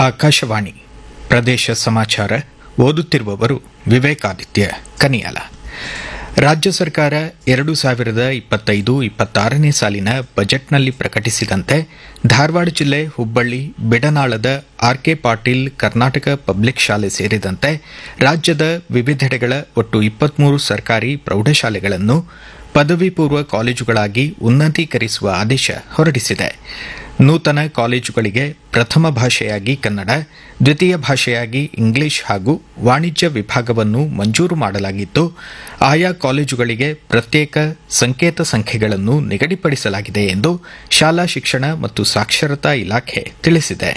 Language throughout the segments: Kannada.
ಆಕಾಶವಾಣಿ ಪ್ರದೇಶ ಸಮಾಚಾರ ಓದುತ್ತಿರುವವರು ವಿವೇಕಾದಿತ್ಯ ಕನಿಯಾಲ ರಾಜ್ಯ ಸರ್ಕಾರ ಎರಡು ಸಾವಿರದ ಇಪ್ಪತ್ತೈದು ಇಪ್ಪತ್ತಾರನೇ ಸಾಲಿನ ಬಜೆಟ್ನಲ್ಲಿ ಪ್ರಕಟಿಸಿದಂತೆ ಧಾರವಾಡ ಜಿಲ್ಲೆ ಹುಬ್ಬಳ್ಳಿ ಬಿಡನಾಳದ ಆರ್ಕೆ ಪಾಟೀಲ್ ಕರ್ನಾಟಕ ಪಬ್ಲಿಕ್ ಶಾಲೆ ಸೇರಿದಂತೆ ರಾಜ್ಯದ ವಿವಿಧೆಡೆಗಳ ಒಟ್ಟು ಇಪ್ಪತ್ಮೂರು ಸರ್ಕಾರಿ ಪ್ರೌಢಶಾಲೆಗಳನ್ನು ಪದವಿ ಪೂರ್ವ ಕಾಲೇಜುಗಳಾಗಿ ಉನ್ನತೀಕರಿಸುವ ಆದೇಶ ಹೊರಡಿಸಿದೆ ನೂತನ ಕಾಲೇಜುಗಳಿಗೆ ಪ್ರಥಮ ಭಾಷೆಯಾಗಿ ಕನ್ನಡ ದ್ವಿತೀಯ ಭಾಷೆಯಾಗಿ ಇಂಗ್ಲಿಷ್ ಹಾಗೂ ವಾಣಿಜ್ಯ ವಿಭಾಗವನ್ನು ಮಂಜೂರು ಮಾಡಲಾಗಿದ್ದು ಆಯಾ ಕಾಲೇಜುಗಳಿಗೆ ಪ್ರತ್ಯೇಕ ಸಂಕೇತ ಸಂಖ್ಯೆಗಳನ್ನು ನಿಗದಿಪಡಿಸಲಾಗಿದೆ ಎಂದು ಶಾಲಾ ಶಿಕ್ಷಣ ಮತ್ತು ಸಾಕ್ಷರತಾ ಇಲಾಖೆ ತಿಳಿಸಿದೆ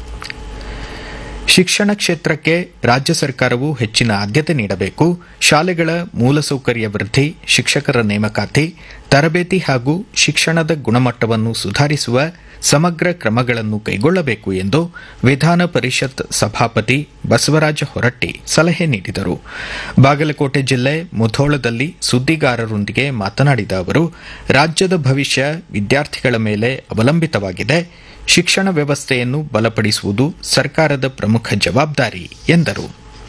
ಶಿಕ್ಷಣ ಕ್ಷೇತ್ರಕ್ಕೆ ರಾಜ್ಯ ಸರ್ಕಾರವು ಹೆಚ್ಚಿನ ಆದ್ಯತೆ ನೀಡಬೇಕು ಶಾಲೆಗಳ ಮೂಲಸೌಕರ್ಯ ವೃದ್ಧಿ ಶಿಕ್ಷಕರ ನೇಮಕಾತಿ ತರಬೇತಿ ಹಾಗೂ ಶಿಕ್ಷಣದ ಗುಣಮಟ್ಟವನ್ನು ಸುಧಾರಿಸುವ ಸಮಗ್ರ ಕ್ರಮಗಳನ್ನು ಕೈಗೊಳ್ಳಬೇಕು ಎಂದು ವಿಧಾನ ಪರಿಷತ್ ಸಭಾಪತಿ ಬಸವರಾಜ ಹೊರಟ್ಟಿ ಸಲಹೆ ನೀಡಿದರು ಬಾಗಲಕೋಟೆ ಜಿಲ್ಲೆ ಮುಧೋಳದಲ್ಲಿ ಸುದ್ದಿಗಾರರೊಂದಿಗೆ ಮಾತನಾಡಿದ ಅವರು ರಾಜ್ಯದ ಭವಿಷ್ಯ ವಿದ್ಯಾರ್ಥಿಗಳ ಮೇಲೆ ಅವಲಂಬಿತವಾಗಿದೆ ಶಿಕ್ಷಣ ವ್ಯವಸ್ಥೆಯನ್ನು ಬಲಪಡಿಸುವುದು ಸರ್ಕಾರದ ಪ್ರಮುಖ ಜವಾಬ್ದಾರಿ ಎಂದರು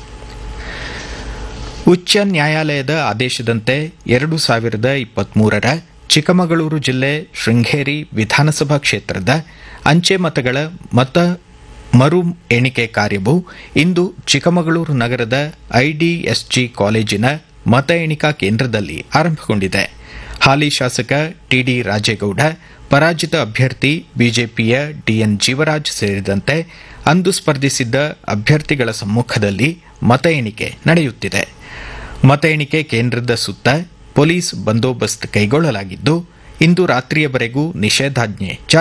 ಉಚ್ಚ ನ್ಯಾಯಾಲಯದ ಆದೇಶದಂತೆ ಎರಡು ಸಾವಿರದ ಇಪ್ಪತ್ಮೂರರ ಚಿಕ್ಕಮಗಳೂರು ಜಿಲ್ಲೆ ಶೃಂಗೇರಿ ವಿಧಾನಸಭಾ ಕ್ಷೇತ್ರದ ಅಂಚೆ ಮತಗಳ ಮತ ಮರು ಎಣಿಕೆ ಕಾರ್ಯವು ಇಂದು ಚಿಕ್ಕಮಗಳೂರು ನಗರದ ಐಡಿಎಸ್ಜಿ ಕಾಲೇಜಿನ ಮತ ಎಣಿಕಾ ಕೇಂದ್ರದಲ್ಲಿ ಆರಂಭಗೊಂಡಿದೆ ಹಾಲಿ ಶಾಸಕ ಟಿಡಿ ರಾಜೇಗೌಡ ಪರಾಜಿತ ಅಭ್ಯರ್ಥಿ ಬಿಜೆಪಿಯ ಡಿಎನ್ ಜೀವರಾಜ್ ಸೇರಿದಂತೆ ಅಂದು ಸ್ಪರ್ಧಿಸಿದ್ದ ಅಭ್ಯರ್ಥಿಗಳ ಸಮ್ಮುಖದಲ್ಲಿ ಮತ ಎಣಿಕೆ ನಡೆಯುತ್ತಿದೆ ಮತ ಎಣಿಕೆ ಕೇಂದ್ರದ ಸುತ್ತ ಪೊಲೀಸ್ ಬಂದೋಬಸ್ತ್ ಕೈಗೊಳ್ಳಲಾಗಿದ್ದು ಇಂದು ರಾತ್ರಿಯವರೆಗೂ ನಿಷೇಧಾಜ್ಞೆ